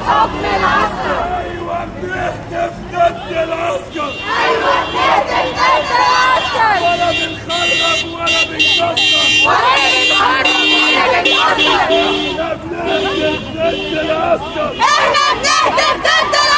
حكم العسكر ايوه بنهتف ضد العسكر ايوه بنهتف ضد العسكر ولا بنخرب ولا بنكسر ولا بنهرب ولا بنكسر احنا بنهتف ضد العسكر احنا بنهتف ضد